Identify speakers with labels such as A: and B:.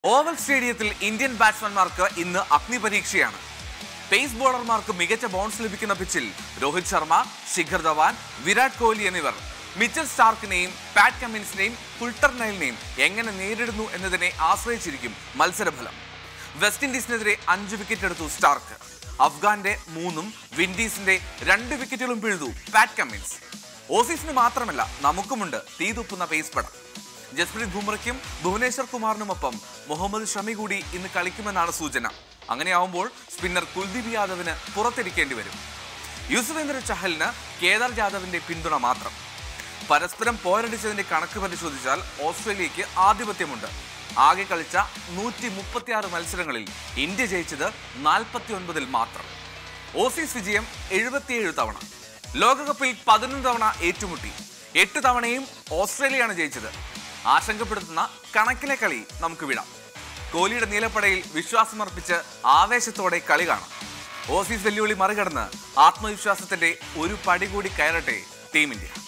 A: oval സ്റ്റേഡിയത്തിൽ Indian ബാറ്റ്സ്മാൻമാർക്ക് ഇന്ന് അഗ്നിപരീക്ഷയാണ് pace ബോളർമാർക്ക് മികച്ച ബൗൺസ് ലഭിക്കുന്ന പിച്ചിൽ രോഹിത് ശർമ്മ ശിഖർ ധവാൻ വിരാട് കോഹ്ലി എന്നിവർ മിച്ചൽ സ്റ്റാർക്കിനെയും പാറ്റ് കമ്മിൻസിനെയും കുൾട്ടർനൈലിനെയും എങ്ങനെ നേരിടുന്നു എന്നതിനെ ആശ്രയിച്ചിരിക്കും മത്സരഫലം വെസ്റ്റ് ഇൻഡീസിനെതിരെ അഞ്ച് വിക്കറ്റ് എടുത്തു സ്റ്റാർക്ക് അഫ്ഗാന്റെ മൂന്നും വിൻഡീസിന്റെ രണ്ട് വിക്കറ്റുകളും പിഴുതു പാറ്റ് കമ്മിൻസ് ഓസീസിന് മാത്രമല്ല നമുക്കുമുണ്ട് തീതുപ്പുന്ന പേസ് പടം ജസ്പ്രീത് ബുംറയ്ക്കും ഭുവനേശ്വർ കുമാറിനുമൊപ്പം മുഹമ്മദ് ഷമി കൂടി ഇന്ന് കളിക്കുമെന്നാണ് സൂചന അങ്ങനെയാവുമ്പോൾ സ്പിന്നർ കുൽദീപ് യാദവിന് പുറത്തിരിക്കേണ്ടി വരും യുസ്വേന്ദ്ര ചഹലിന് കേദാർ ജാദവിന്റെ പിന്തുണ മാത്രം പരസ്പരം പോരടിച്ചതിന്റെ കണക്ക് പരിശോധിച്ചാൽ ഓസ്ട്രേലിയക്ക് ആധിപത്യമുണ്ട് ആകെ കളിച്ച നൂറ്റി മുപ്പത്തിയാറ് മത്സരങ്ങളിൽ ഇന്ത്യ ജയിച്ചത് നാൽപ്പത്തി ഒൻപതിൽ മാത്രം ഓസീസ് വിജയം എഴുപത്തിയേഴ് തവണ ലോകകപ്പിൽ പതിനൊന്ന് തവണ ഏറ്റുമുട്ടി എട്ട് തവണയും ഓസ്ട്രേലിയയാണ് ജയിച്ചത് ആശങ്കപ്പെടുത്തുന്ന കണക്കിലെ കളി നമുക്ക് വിടാം കോഹ്ലിയുടെ നീലപ്പടയിൽ വിശ്വാസമർപ്പിച്ച് ആവേശത്തോടെ കളി കാണാം ഓസീസ് വെല്ലുവിളി മറികടന്ന് ആത്മവിശ്വാസത്തിന്റെ ഒരു പടി കൂടി കയറട്ടെ ടീം ഇന്ത്യ